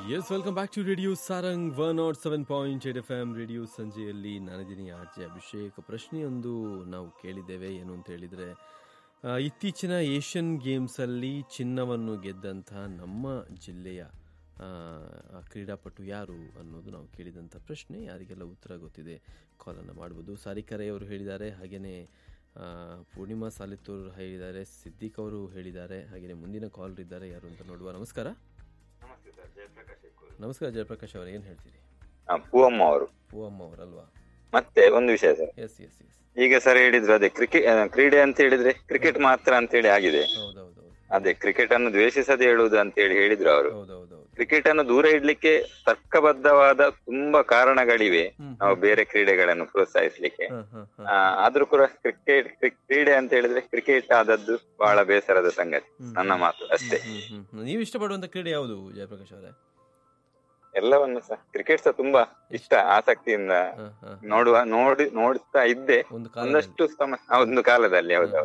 S welcome back to radio Sarang one nought seven point eight F M radio ಸಂಜೆಯಲ್ಲಿ ನಾನಿದ್ದೀನಿ R J Abhishek ಪ್ರಶ್ನೆಯೊಂದು ನಾವು ಕೇಳಿದ್ದೇವೆ ಏನು ಅಂತ ಹೇಳಿದರೆ ಆ, ಇತ್ತೀಚಿನ ಏಷ್ಯನ್ ಗೇಮ್ಸಲ್ಲಿ ಚಿನ್ನವನ್ನು ಗೆದ್ದಂಥ ನಮ್ಮ ಜಿಲ್ಲೆಯ ಆ, ಆ ಕ್ರೀಡಾಪಟು ಯಾರು ಅನ್ನೋದು ನಾವು ಕೇಳಿದಂಥ ಪ್ರಶ್ನೆ ಯಾರಿಗೆಲ್ಲ ಉತ್ತರ ಗೊತ್ತಿದೆ ಕಾಲನ್ನು ಮಾಡ್ಬೋದು ಸಾರಿಕರೆ ಅವರು ಹೇಳಿದ್ದಾರೆ ಹಾಗೆಯೇ ಆ, ಪೂರ್ಣಿಮಾ ಸಾಲಿತ್ತೂರ್ ಹೇಳಿದ್ದಾರೆ ಸಿದ್ದಿಕ್ ಅವರು ಹೇಳಿದ್ದಾರೆ ಹಾಗೆಯೇ ಮುಂದಿನ ಕಾಲರ್ ಇದ್ದಾರೆ ಯಾರು ಅಂತ ನೋಡುವ ನಮಸ್ಕಾರ ನಮಸ್ತೆ ಸರ್ ಜಯಪ್ರಕಾಶ್ ಹೆಕ್ಕೂರು. ನಮಸ್ಕಾರ ಜಯಪ್ರಕಾಶ್ ಅವರು ಏನು ಹೇಳ್ತೀರಿ ಆ, ಪೂವಮ್ಮ ಅವರು ಪೂವಮ್ಮ ಅವರಲ್ವಾ ಮತ್ತೆ ಒಂದು ವಿಷಯ ಸರ್ ಎಸ್ ಎಸ್ ಎಸ್ ಈಗ ಸರ್ ಹೇಳಿದ್ರು ಅದೇ ಕ್ರಿಕೆಟ್ ಕ್ರೀಡೆ ಅಂತ ಹೇಳಿದ್ರೆ ಕ್ರಿಕೆಟ್ ಮಾತ್ರ ಅಂತ ಹೇಳಿ ಆಗಿದೆ ಹೌದೌದೌದು ಅದೇ ಕ್ರಿಕೆಟ್ ಅನ್ನು ದ್ವೇಷಿಸದೆ ಹೇಳುವುದು ಅಂತ ಹೇಳಿ ಹೇಳಿದ್ರು ಅವರು ಹೌದೌದೌದು ಕ್ರಿಕೆಟ್ ಅನ್ನು ದೂರ ಇಡ್ಲಿಕ್ಕೆ ತರ್ಕಬದ್ಧವಾದ ತುಂಬಾ ಕಾರಣಗಳಿವೆ ಹ್ಮ್. ನಾವು ಬೇರೆ ಕ್ರೀಡೆಗಳನ್ನು ಪ್ರೋತ್ಸಾಹಿಸ್ಲಿಕ್ಕೆ ಹ, ಹ, ಹ. ಆ, ಆದ್ರೂ ಕೂಡ ಕ್ರಿಕೆಟ್ ಕ್ರೀಡೆ ಅಂತ ಹೇಳಿದ್ರೆ ಕ್ರಿಕೆಟ್ ಆದದ್ದು ಬಹಳ ಬೇಸರದ ಸಂಗತಿ ಹ್ಮ್. ನನ್ನ ಮಾತು ಅಷ್ಟೇ ಹ್ಮ್, ಹ್ಮ್, ಹ್ಮ್. ನೀವು ಇಷ್ಟಪಡುವಂತ ಕ್ರೀಡೆ ಯಾವುದು ಜಯಪ್ರಕಾಶ್ ಅವರೇ ಎಲ್ಲವನ್ನು ಸಹ ಕ್ರಿಕೆಟ್ ಸಹ ತುಂಬಾ ಇಷ್ಟ ಆಸಕ್ತಿಯಿಂದ ಹ, ಹ. ನೋಡುವ ನೋಡಿ ನೋಡ್ತಾ ಇದ್ದೆ ಒಂದು ಕಾಲ ಒಂದಷ್ಟು ಸಮ ಒಂದು ಕಾಲದಲ್ಲಿ ಹೌದು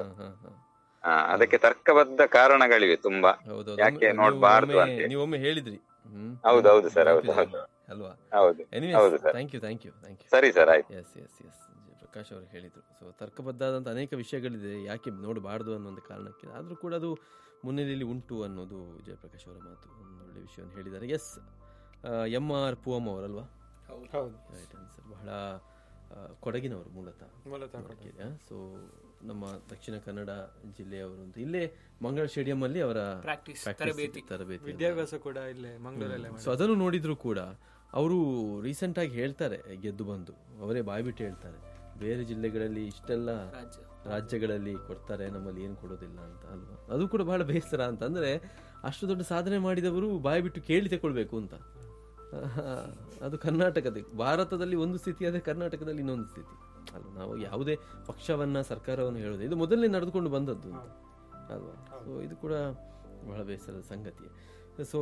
ಆ, ಅದಕ್ಕೆ ತರ್ಕಬದ್ಧ ಕಾರಣಗಳಿವೆ ತುಂಬಾ ಯಾಕೆ ನೋಡ್ಬಾರ್ದು ಅಂತ ಹೇಳಿ. ನೀವೊಮ್ಮೆ ಹೇಳಿದ್ರಿ ಹ್ಮ್. ಹೌದು, ಹೌದು sir, ಹೌದು, ನೆನಪಿದೆ ಅಲ್ವಾ ಹೌದು ಹೌದು sir. Thank you thank you thank you ಸರಿ ಸರ್ ಆಯ್ತು ಎಸ್ ಎಸ್ ಎಸ್ ಪ್ರಕಾಶ್ ಅವರು ಹೇಳಿದರು ಸೊ ತರ್ಕಬದ್ಧಾದಂಥ ಅನೇಕ ವಿಷಯಗಳಿದೆ ಯಾಕೆ ನೋಡಬಾರ್ದು ಅನ್ನೋ ಒಂದು ಕಾರಣಕ್ಕೆ ಆದರೂ ಕೂಡ ಅದು ಮುನ್ನೆಲೆಯಲ್ಲಿ ಉಂಟು ಅನ್ನೋದು ಜಯಪ್ರಕಾಶ್ ಅವರ ಮಾತು ಒಂದು ಒಳ್ಳೆ ವಿಷಯವನ್ನು ಹೇಳಿದ್ದಾರೆ ಎಸ್ ಎಮ್ ಆರ್ ಪೂವಮ್ಮ ಅವರಲ್ವಾ ಹೌದು ರೈಟ್ ಆನ್ಸರ್ ಬಹಳ ಆ, ಕೊಡಗಿನವರು ಮೂಲತಃ ಮೂಲತಃ ಸೊ ನಮ್ಮ ದಕ್ಷಿಣ ಕನ್ನಡ ಜಿಲ್ಲೆಯವರು ಅಂತ ಇಲ್ಲೇ ಮಂಗಳ ಸ್ಟೇಡಿಯಂ ಅಲ್ಲಿ ಅವರ ಪ್ರಾಕ್ಟೀಸ್ practice ತರಬೇತಿ ತರಬೇತಿ ವಿದ್ಯಾಭ್ಯಾಸ ಕೂಡ ಇಲ್ಲೇ ಮಂಗಳೂರಲ್ಲೇ ಸೊ ಅದನ್ನು ನೋಡಿದ್ರು ಕೂಡ ಅವರು ರೀಸೆಂಟ್ ಆಗಿ ಹೇಳ್ತಾರೆ ಗೆದ್ದು ಬಂದು ಅವರೇ ಬಾಯ್ಬಿಟ್ಟು ಹೇಳ್ತಾರೆ ಬೇರೆ ಜಿಲ್ಲೆಗಳಲ್ಲಿ ಇಷ್ಟೆಲ್ಲ ರಾಜ್ಯ ರಾಜ್ಯಗಳಲ್ಲಿ ಕೊಡ್ತಾರೆ ನಮ್ಮಲ್ಲಿ ಏನು ಕೊಡೋದಿಲ್ಲ ಅಂತ ಅಲ್ವಾ ಅದು ಕೂಡ ಬಹಳ ಬೇಸರ ಅಂತ ಅಂದ್ರೆ ಅಷ್ಟು ದೊಡ್ಡ ಸಾಧನೆ ಮಾಡಿದವರು ಬಾಯಿ ಬಿಟ್ಟು ಕೇಳಿ ತಗೊಳ್ಬೇಕು ಅಂತ ಆಹಾ, ಅದು ಕರ್ನಾಟಕದ ಭಾರತದಲ್ಲಿ ಒಂದು ಸ್ಥಿತಿ ಆದ್ರೆ ಕರ್ನಾಟಕದಲ್ಲಿ ಇನ್ನೊಂದು ಸ್ಥಿತಿ ಅಲ್ವಾ ನಾವು ಯಾವುದೇ ಪಕ್ಷವನ್ನ ಸರ್ಕಾರವನ್ನು ಹೇಳೋದು ಇದು ಮೊದಲನೇ ನಡೆದುಕೊಂಡು ಬಂದದ್ದು ಅಂತ ಅಲ್ವಾ ಸೊ ಇದು ಕೂಡ ಬಹಳ ಬೇಸರದ ಸಂಗತಿ ಸೊ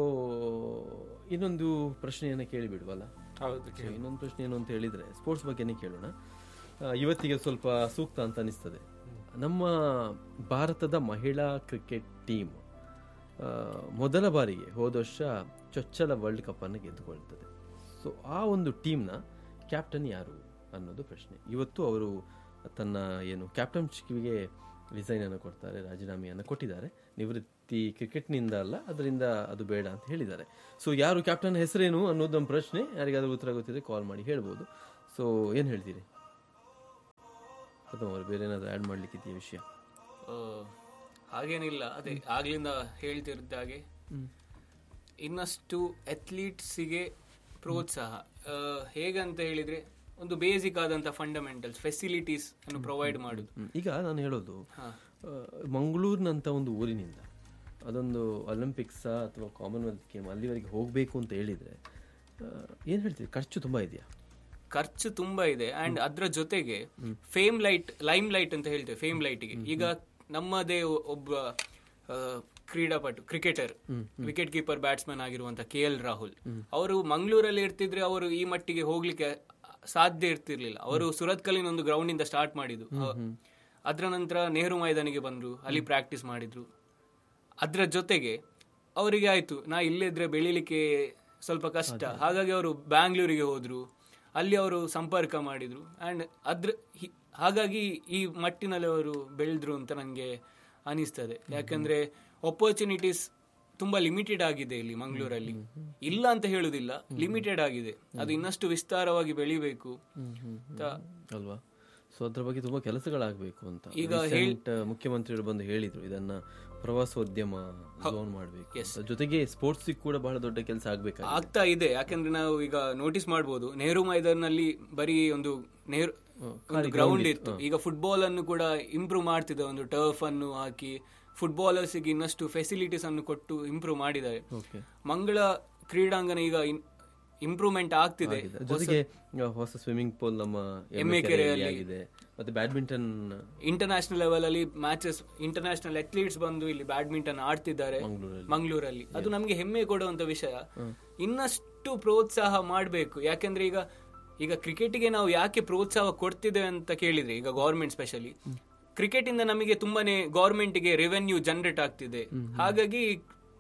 ಇನ್ನೊಂದು ಪ್ರಶ್ನೆಯನ್ನು ಕೇಳಿಬಿಡುವಲ್ಲ ಹೌದು ಸೊ ಇನ್ನೊಂದು ಪ್ರಶ್ನೆ ಏನು ಅಂತ ಹೇಳಿದ್ರೆ ಸ್ಪೋರ್ಟ್ಸ್ ಬಗ್ಗೆನೇ ಕೇಳೋಣ ಆ, ಇವತ್ತಿಗೆ ಸ್ವಲ್ಪ ಸೂಕ್ತ ಅಂತ ಅನಿಸ್ತದೆ ನಮ್ಮ ಭಾರತದ ಮಹಿಳಾ ಕ್ರಿಕೆಟ್ ಟೀಮ್ ಆ, ಮೊದಲ ಬಾರಿಗೆ ಹೋದ ವರ್ಷ ಚೊಚ್ಚಲ ವರ್ಲ್ಡ್ ಕಪ್ ಅನ್ನು ಗೆದ್ದುಕೊಳ್ತದೆ ಸೊ ಆ ಒಂದು ಟೀಮ್ನ ಕ್ಯಾಪ್ಟನ್ ಯಾರು ಅನ್ನೋದು ಪ್ರಶ್ನೆ ಇವತ್ತು ಅವರು ತನ್ನ ಏನು ಕ್ಯಾಪ್ಟನ್ಶಿಪ್ಗೆ ರಿಸೈನ್ ಅನ್ನು ಕೊಡ್ತಾರೆ ರಾಜೀನಾಮೆಯನ್ನು ಕೊಟ್ಟಿದ್ದಾರೆ ನಿವೃತ್ತಿ ಕ್ರಿಕೆಟ್ನಿಂದ ಅಲ್ಲ ಅದರಿಂದ ಅದು ಬೇಡ ಅಂತ ಹೇಳಿದ್ದಾರೆ ಸೊ ಯಾರು ಕ್ಯಾಪ್ಟನ್ ಹೆಸರೇನು ಅನ್ನೋದು ನಮ್ಮ ಪ್ರಶ್ನೆ ಯಾರಿಗಾದ್ರೂ ಉತ್ತರ ಗೊತ್ತಿದ್ರೆ ಕಾಲ್ ಮಾಡಿ ಹೇಳ್ಬೋದು ಸೊ ಏನು ಹೇಳ್ತೀರಿ ಪ್ರಥಮ ಅವರು ಬೇರೆ ಏನಾದರೂ ಆ್ಯಡ್ ಮಾಡ್ಲಿಕ್ಕಿದೆಯಾ ವಿಷಯ ಆ, ಹಾಗೇನಿಲ್ಲ ಅದೇ ಆಗ್ಲಿಂದ ಹೇಳ್ತಿದ್ದ ಹಾಗೆ ಇನ್ನಷ್ಟು ಅಥ್ಲೀಟ್ಸಿಗೆ ಪ್ರೋತ್ಸಾಹ ಆ, ಹೇಗಂತ ಹೇಳಿದ್ರೆ ಒಂದು ಬೇಸಿಕ್ ಆದಂತ ಫಂಡಮೆಂಟಲ್ಸ್ ಫೆಸಿಲಿಟೀಸ್ ಅನ್ನು ಪ್ರೊವೈಡ್ ಮಾಡುದು ಹ್ಮ್. ಈಗ ನಾನು ಹೇಳೋದು ಹಾ. ಆ, ಮಂಗಳೂರಿನಂಥ ಒಂದು ಊರಿನಿಂದ ಅದೊಂದು ಒಲಿಂಪಿಕ್ಸ್ ಅಥವಾ ಕಾಮನ್ವೆಲ್ತ್ ಗೇಮ್ ಅಲ್ಲಿವರೆಗೆ ಹೋಗಬೇಕು ಅಂತ ಹೇಳಿದರೆ ಏನು ಹೇಳ್ತೀರಿ ಖರ್ಚು ತುಂಬ ಇದೆಯಾ ಖರ್ಚು ತುಂಬಾ ಇದೆ ಅಂಡ್ ಅದ್ರ ಜೊತೆಗೆ ಫೇಮ್ ಲೈಟ್ ಲೈಮ್ ಲೈಟ್ ಅಂತ ಹೇಳ್ತೇವೆ ಫೇಮ್ ಲೈಟ್ಗೆ ಈಗ ನಮ್ಮದೇ ಒ- ಒಬ್ಬ ಆ, ಕ್ರೀಡಾಪಟು ಕ್ರಿಕೆಟರ್ ವಿಕೆಟ್ ಕೀಪರ್ ಬ್ಯಾಟ್ಸ್ಮನ್ ಆಗಿರುವಂತ ಕೆ ಎಲ್ ರಾಹುಲ್ ಅವರು ಮಂಗಳೂರಲ್ಲಿ ಇರ್ತಿದ್ರೆ ಅವರು ಈ ಮಟ್ಟಿಗೆ ಹೋಗ್ಲಿಕ್ಕೆ ಸಾಧ್ಯ ಇರ್ತಿರ್ಲಿಲ್ಲ ಅವರು ಸುರತ್ಕಲ್ಲಿನ ಒಂದು ಗ್ರೌಂಡ್ ಇಂದ ಸ್ಟಾರ್ಟ್ ಮಾಡಿದ್ದು ಅದರ ನಂತರ ನೆಹರು ಮೈದಾನಿಗೆ ಬಂದ್ರು ಅಲ್ಲಿ ಪ್ರಾಕ್ಟೀಸ್ ಮಾಡಿದ್ರು ಅದ್ರ ಜೊತೆಗೆ ಅವರಿಗೆ ಆಯ್ತು ನಾ ಇಲ್ಲಿದ್ರೆ ಬೆಳಿಲಿಕ್ಕೆ ಸ್ವಲ್ಪ ಕಷ್ಟ ಹಾಗಾಗಿ ಅವರು ಬ್ಯಾಂಗ್ಳೂರಿಗೆ ಹೋದ್ರು ಅಲ್ಲಿ ಅವರು ಸಂಪರ್ಕ ಮಾಡಿದ್ರು ಅಂಡ್ ಅದ್ರ ಹಿ- ಹಾಗಾಗಿ ಈ ಮಟ್ಟಿನಲ್ಲಿ ಅವರು ಬೆಳೆದ್ರು ಅಂತ ನಂಗೆ ಅನಿಸ್ತದೆ ಯಾಕಂದ್ರೆ ಅಪರ್ಚುನಿಟೀಸ್ ತುಂಬಾ ಲಿಮಿಟೆಡ್ ಆಗಿದೆ ಇಲ್ಲಿ ಮಂಗಳೂರಲ್ಲಿ ಇಲ್ಲ ಅಂತ ಹೇಳುದಿಲ್ಲ ಲಿಮಿಟೆಡ್ ಆಗಿದೆ ಅದು ಇನ್ನಷ್ಟು ವಿಸ್ತಾರವಾಗಿ ಬೆಳಿಬೇಕು ಅಂತ ಅಲ್ವಾ ಸೊ ಅದ್ರ ಬಗ್ಗೆ ತುಂಬ ಕೆಲಸಗಳಾಗಬೇಕು ಅಂತ ಈಗ Recent, ಆ, ಮುಖ್ಯಮಂತ್ರಿಗಳು ಬಂದು ಹೇಳಿದ್ರು ಇದನ್ನ ಪ್ರವಾಸೋದ್ಯಮ ಝೋನ್ ಮಾಡಬೇಕು ಜೊತೆಗೆ ಸ್ಪೋರ್ಟ್ಸ್ ಕೂಡ ಬಹಳ ದೊಡ್ಡ ಕೆಲಸ ಆಗ್ಬೇಕಾಗಿದೆ ಆಗ್ತಾ ಇದೆ ಯಾಕಂದ್ರೆ ನಾವು ಈಗ ನೋಟಿಸ್ ಮಾಡಬಹುದು ನೆಹರು ಮೈದಾನಲ್ಲಿ ಬರೀ ಒಂದು ನೆಹರು ಒಂದು ಗ್ರೌಂಡ್ ಇತ್ತು ಈಗ ಫುಟ್ಬಾಲ್ ಅನ್ನು ಕೂಡ ಇಂಪ್ರೂವ್ ಮಾಡ್ತಿದೆ ಒಂದು ಟರ್ಫ್ ಅನ್ನು ಹಾಕಿ ಫುಟ್ಬಾಲರ್ಸ್ ಗೆ ಇನ್ನಷ್ಟು ಫೆಸಿಲಿಟೀಸ್ ಅನ್ನು ಕೊಟ್ಟು ಇಂಪ್ರೂವ್ ಮಾಡಿದ್ದಾರೆ ಓಕೆ ಮಂಗಳ ಕ್ರೀಡಾಂಗಣ ಈಗ ಇಂಪ್ರೂವ್ಮೆಂಟ್ ಆಗ್ತಿದೆ ಜೊತೆಗೆ ಆ, ಹೊಸ ಸ್ವಿಮ್ಮಿಂಗ್ ಪೂಲ್ ನಮ್ಮ ಎಮ್ಮೆ ಕೆರೆಯಲ್ಲಿ ಆಗಿದೆ ಮತ್ತೆ ಬ್ಯಾಡ್ಮಿಂಟನ್ ಇಂಟರ್ನ್ಯಾಷನಲ್ ಲೆವೆಲ್ ಅಲ್ಲಿ ಮ್ಯಾಚಸ್ ಇಂಟರ್ನ್ಯಾಷನಲ್ ಅಥ್ಲೀಟ್ಸ್ ಬಂದು ಇಲ್ಲಿ ಬ್ಯಾಡ್ಮಿಂಟನ್ ಆಡ್ತಿದ್ದಾರೆ ಮಂಗಳೂರಲ್ಲಿ ಮಂಗಳೂರಲ್ಲಿ ಅದು ನಮಗೆ ಹೆಮ್ಮೆ ಕೊಡುವಂತ ವಿಷಯ ಇನ್ನಷ್ಟು ಪ್ರೋತ್ಸಾಹ ಮಾಡಬೇಕು ಯಾಕಂದ್ರೆ ಈಗ ಈಗ ಕ್ರಿಕೆಟ್ಗೆ ನಾವು ಯಾಕೆ ಪ್ರೋತ್ಸಾಹ ಕೊಡ್ತಿದ್ದೇವೆ ಅಂತ ಕೇಳಿದ್ರೆ ಈಗ ಗೌರ್ಮೆಂಟ್ ಸ್ಪೆಷಲಿ ಕ್ರಿಕೆಟ್ ಇಂದ ನಮಗೆ ತುಂಬಾನೇ ಗೌರ್ಮೆಂಟ್ಗೆ ರೆವೆನ್ಯೂ ಜನರೇಟ್ ಆಗ್ತಿದೆ ಹಾಗಾಗಿ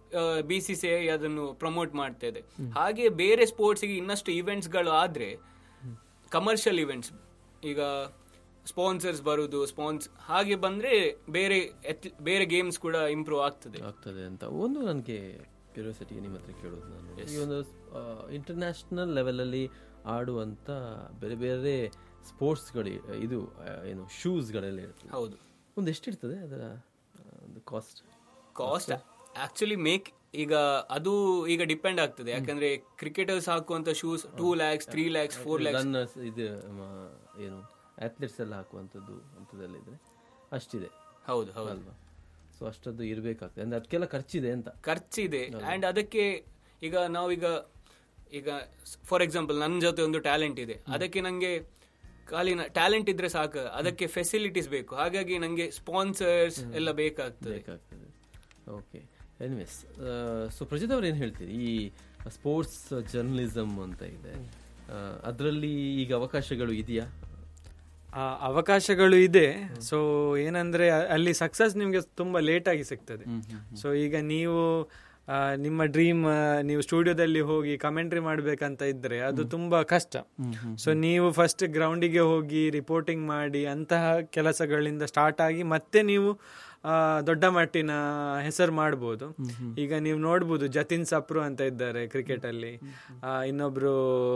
ಬಿ ಸಿ ಸಿ ಐ ಅದನ್ನು ಪ್ರಮೋಟ್ ಮಾಡ್ತಾ ಇದೆ ಹಾಗೆ ಬೇರೆ ಸ್ಪೋರ್ಟ್ಸ್ಗೆ ಇನ್ನಷ್ಟು events ಗಳು ಆದ್ರೆ ಕಮರ್ಷಿಯಲ್ ಇವೆಂಟ್ಸ್ ಈಗ ಸ್ಪಾನ್ಸರ್ಸ್ ಬರುದು ಸ್ಪಾನ್ಸ್ ಹಾಗೆ ಬಂದ್ರೆ ಬೇರೆ ath- ಬೇರೆ ಗೇಮ್ಸ್ ಕೂಡ ಇಂಪ್ರೂವ್ ಆಗ್ತದೆ ಆಗ್ತದೆ ಅಂತ ಒಂದು ನನಗೆ ಕ್ಯೂರಿಯಾಸಿಟಿ ನಿಮ್ಮ ಹತ್ರ ಕೇಳೋದು ನಾನು ಈ ಒಂದು ಇಂಟರ್ನ್ಯಾಷನಲ್ ಲೆವೆಲಲ್ಲಿ ಆಡುವಂಥ ಬೇರೆ ಬೇರೆ ಸ್ಪೋರ್ಟ್ಸ್ಗಳು ಇದು ಆ, ಏನು ಶೂಸ್ಗಳೆಲ್ಲ ಇರ್ತದೆ ಹೌದು ಒಂದು ಎಷ್ಟಿರ್ತದೆ ಅದರ ಆ, ಒಂದು ಕಾಸ್ಟ್ ಕಾಸ್ಟ್ ಆಕ್ಚುಲಿ ಮೇಕ್ ಈಗ ಅದು ಈಗ ಡಿಪೆಂಡ್ ಆಗ್ತದೆ ಯಾಕಂದ್ರೆ ಕ್ರಿಕೆಟರ್ಸ್ ಹಾಕುವಂತ shoes two lakhs three lakhs four lakhs runners ಇದು ಮ, ಏನು ಅಥ್ಲೆಟ್ಸ್ ಎಲ್ಲ ಹಾಕುವಂಥದ್ದು ಅಂಥದ್ದೆಲ್ಲ ಇದ್ರೆ ಅಷ್ಟಿದೆ ಹೌದು ಹೌದು ಅಲ್ವಾ ಸೊ ಅಷ್ಟದ್ದು ಇರಬೇಕಾಗ್ತದೆ ಅಂದ್ರೆ ಅದಕ್ಕೆಲ್ಲ ಖರ್ಚಿದೆ ಅಂತ ಖರ್ಚಿದೆ ಅಂಡ್ ಅದಕ್ಕೆ ಈಗ ನಾವೀಗ ಈಗ ಫಾರ್ ಎಕ್ಸಾಂಪಲ್ ನನ್ನ ಜೊತೆ ಒಂದು ಟ್ಯಾಲೆಂಟ್ ಇದೆ ಅದಕ್ಕೆ ನಂಗೆ ಖಾಲಿ ಟ್ಯಾಲೆಂಟ್ ಇದ್ರೆ ಸಾಕು ಅದಕ್ಕೆ ಫೆಸಿಲಿಟೀಸ್ ಬೇಕು ಹಾಗಾಗಿ ನಂಗೆ ಸ್ಪಾನ್ಸರ್ಸ್ ಎಲ್ಲ ಬೇಕಾಗ್ತದೆ ಬೇಕಾಗ್ತದೆ ಓಕೆ ಎನಿವೇಸ್ ಸೊ ಪ್ರಜಿತ್ ಅವ್ರು ಏನು ಹೇಳ್ತೀರಿ ಈ ಸ್ಪೋರ್ಟ್ಸ್ ಜರ್ನಲಿಸಮ್ ಅಂತ ಇದೆ ಅದರಲ್ಲಿ ಈಗ ಅವಕಾಶಗಳು ಇದೆಯಾ ಆ, ಅವಕಾಶಗಳು ಇದೆ ಸೊ ಏನಂದ್ರೆ ಅ- ಅಲ್ಲಿ ಸಕ್ಸಸ್ ನಿಮ್ಗೆ ತುಂಬಾ ಲೇಟ್ ಆಗಿ ಸಿಗ್ತದೆ ಸೊ ಈಗ ನೀವು ಆ, ನಿಮ್ಮ ಡ್ರೀಮ್ ನೀವು ಸ್ಟುಡಿಯೋದಲ್ಲಿ ಹೋಗಿ ಕಮೆಂಟ್ರಿ ಮಾಡ್ಬೇಕಂತ ಇದ್ರೆ ಅದು ತುಂಬಾ ಕಷ್ಟ ಸೊ ನೀವು ಫಸ್ಟ್ ಗ್ರೌಂಡಿಗೆ ಹೋಗಿ ರಿಪೋರ್ಟಿಂಗ್ ಮಾಡಿ ಅಂತಹ ಕೆಲಸಗಳಿಂದ ಸ್ಟಾರ್ಟ್ ಆಗಿ ಮತ್ತೆ ನೀವು ಆ, ದೊಡ್ಡ ಮಟ್ಟಿನ ಹೆಸರು ಮಾಡ್ಬೋದು ಈಗ ನೀವು ನೋಡ್ಬೋದು ಜತಿನ್ ಸಪ್ರು ಅಂತ ಇದ್ದಾರೆ ಕ್ರಿಕೆಟ್ ಅಲ್ಲಿ ಆ, ಇನ್ನೊಬ್ರು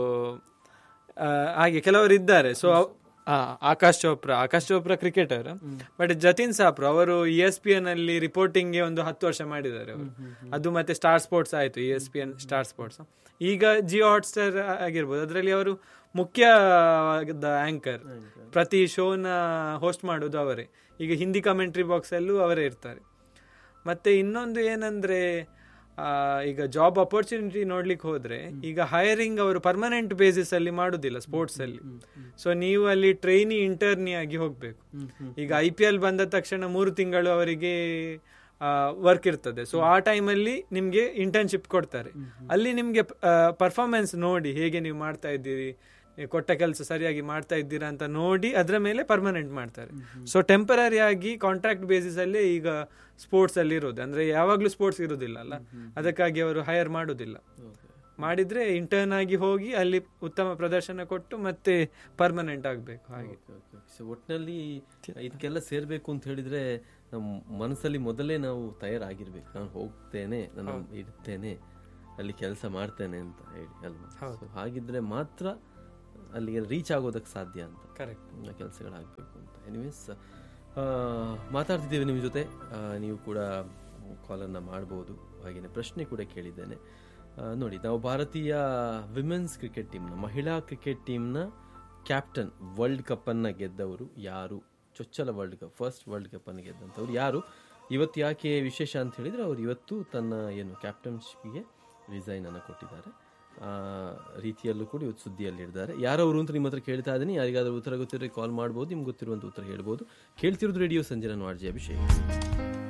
ಆ, ಹಾಗೆ ಕೆಲವರು ಇದ್ದಾರೆ so Akash Chopra Akash Chopra cricketer but Jatin Sapru ಅವರು ಇ ಎಸ್ ಪಿ ಎನ್ ಅಲ್ಲಿ ರಿಪೋರ್ಟಿಂಗ್ ಗೆ ಒಂದು ಹತ್ತು ವರ್ಷ ಮಾಡಿದ್ದಾರೆ ಅವರು ಅದು ಮತ್ತೆ ಸ್ಟಾರ್ ಸ್ಪೋರ್ಟ್ಸ್ ಆಯ್ತು E S P N star sports ಈಗ ಜಿಯೋ ಹಾಟ್ಸ್ಟಾರ್ ಆಗಿರ್ಬೋದು ಅದರಲ್ಲಿ ಅವರು ಮುಖ್ಯ ಆಂಕರ್ ಪ್ರತಿ ಶೋನ ಹೋಸ್ಟ್ ಮಾಡೋದು ಅವರೇ ಈಗ ಹಿಂದಿ ಕಮೆಂಟ್ರಿ ಬಾಕ್ಸ್ ಅಲ್ಲೂ ಅವರೇ ಇರ್ತಾರೆ ಮತ್ತೆ ಇನ್ನೊಂದು ಏನಂದ್ರೆ ಆ, ಈಗ ಜಾಬ್ ಅಪರ್ಚುನಿಟಿ ನೋಡ್ಲಿಕ್ಕೆ ಹೋದ್ರೆ ಈಗ ಹೈರಿಂಗ್ ಅವರು ಪರ್ಮನೆಂಟ್ ಬೇಸಿಸ್ ಅಲ್ಲಿ ಮಾಡುದಿಲ್ಲ ಸ್ಪೋರ್ಟ್ಸ್ ಅಲ್ಲಿ ಸೊ ನೀವು ಅಲ್ಲಿ ಟ್ರೈನಿ ಇಂಟರ್ನಿ ಆಗಿ ಹೋಗ್ಬೇಕು ಈಗ ಐ ಪಿ ಎಲ್ ಬಂದ ತಕ್ಷಣ ಮೂರು ತಿಂಗಳು ಅವರಿಗೆ ವರ್ಕ್ ಇರ್ತದೆ ಸೊ ಆ ಟೈಮಲ್ಲಿ ನಿಮ್ಗೆ ಇಂಟರ್ನ್ಶಿಪ್ ಕೊಡ್ತಾರೆ ಅಲ್ಲಿ ನಿಮ್ಗೆ ಪರ್ಫಾರ್ಮೆನ್ಸ್ ನೋಡಿ ಹೇಗೆ ನೀವು ಮಾಡ್ತಾ ಇದ್ದೀರಿ ನೀವು ಕೊಟ್ಟ ಕೆಲಸ ಸರಿಯಾಗಿ ಮಾಡ್ತಾ ಇದ್ದೀರಾ ಅಂತ ನೋಡಿ ಅದರ ಮೇಲೆ ಪರ್ಮನೆಂಟ್ ಮಾಡ್ತಾರೆ ಸೊ ಟೆಂಪರರಿ ಆಗಿ ಕಾಂಟ್ರಾಕ್ಟ್ ಬೇಸಿಸ್ ಅಲ್ಲೇ ಈಗ ಸ್ಪೋರ್ಟ್ಸ್ ಅಲ್ಲಿ ಇರೋದು ಅಂದ್ರೆ ಯಾವಾಗ್ಲೂ ಸ್ಪೋರ್ಟ್ಸ್ ಇರೋದಿಲ್ಲ ಅಲ್ಲ ಅದಕ್ಕಾಗಿ ಅವರು ಹೈರ್ ಮಾಡೋದಿಲ್ಲ ಮಾಡಿದ್ರೆ ಇಂಟರ್ನ್ ಆಗಿ ಹೋಗಿ ಅಲ್ಲಿ ಉತ್ತಮ ಪ್ರದರ್ಶನ ಕೊಟ್ಟು ಮತ್ತೆ ಪರ್ಮನೆಂಟ್ ಆಗ್ಬೇಕು ಹಾಗೆ ಸೊ ಒಟ್ಟಿನಲ್ಲಿ ಇದಕ್ಕೆಲ್ಲ ಸೇರ್ಬೇಕು ಅಂತ ಹೇಳಿದ್ರೆ ನಮ್ಮ ಮನಸ್ಸಲ್ಲಿ ಮೊದಲೇ ನಾವು ತಯಾರಾಗಿರ್ಬೇಕು ನಾನು ಹೋಗ್ತೇನೆ ನಾನು ಇರ್ತೇನೆ ಅಲ್ಲಿ ಕೆಲಸ ಮಾಡ್ತೇನೆ ಅಂತ ಹೇಳಿ ಅಲ್ವಾ ಸೊ ಹಾಗಿದ್ರೆ ಮಾತ್ರ ಅಲ್ಲಿಗೆ ರೀಚ್ ಆಗೋದಕ್ಕೆ ಸಾಧ್ಯ ಅಂತ ಕರೆಕ್ಟ್ ಕೆಲಸಗಳಾಗಬೇಕು ಅಂತ ಎನಿವೇಸ್ ಮಾತಾಡ್ತಿದ್ದೇವೆ ನಿಮ್ಮ ಜೊತೆ ಆ, ನೀವು ಕೂಡ ಕಾಲನ್ನು ಮಾಡ್ಬೋದು ಹಾಗೆಯೇ ಪ್ರಶ್ನೆ ಕೂಡ ಕೇಳಿದ್ದೇನೆ ಆ, ನೋಡಿ ನಾವು ಭಾರತೀಯ ವಿಮೆನ್ಸ್ ಕ್ರಿಕೆಟ್ ಟೀಮ್ನ ಮಹಿಳಾ ಕ್ರಿಕೆಟ್ ಟೀಮ್ನ ಕ್ಯಾಪ್ಟನ್ ವರ್ಲ್ಡ್ ಕಪ್ಪನ್ನು ಗೆದ್ದವರು ಯಾರು ಚೊಚ್ಚಲ ವರ್ಲ್ಡ್ ಕಪ್ ಫಸ್ಟ್ ವರ್ಲ್ಡ್ ಕಪ್ಪನ್ನು ಗೆದ್ದಂಥವ್ರು ಯಾರು ಇವತ್ತು ಯಾಕೆ ವಿಶೇಷ ಅಂತ ಹೇಳಿದರೆ ಅವರು ಇವತ್ತು ತನ್ನ ಏನು ಕ್ಯಾಪ್ಟನ್ಶಿಪ್ಗೆ ರಿಸೈನ್ ಅನ್ನು ಕೊಟ್ಟಿದ್ದಾರೆ ಆ, ರೀತಿಯಲ್ಲೂ ಕೂಡ ಇವತ್ತು ಸುದ್ದಿಯಲ್ಲಿದ್ದಾರೆ ಯಾರವರು ಅಂತ ನಿಮ್ಮ ಹತ್ರ ಕೇಳ್ತಾ ಇದ್ದೀನಿ ಯಾರಿಗಾದ್ರೂ ಉತ್ತರ ಗೊತ್ತಿರೋ ಕಾಲ್ ಮಾಡ್ಬೋದು ನಿಮ್ಗೆ ಗೊತ್ತಿರುವಂಥ ಉತ್ತರ ಹೇಳ್ಬೋದು ಕೇಳ್ತಿರೋದು ರೇಡಿಯೋ ಸಂಜೆ ನಾನು ಆರ್ ಜೆ ಅಭಿಷೇಕ್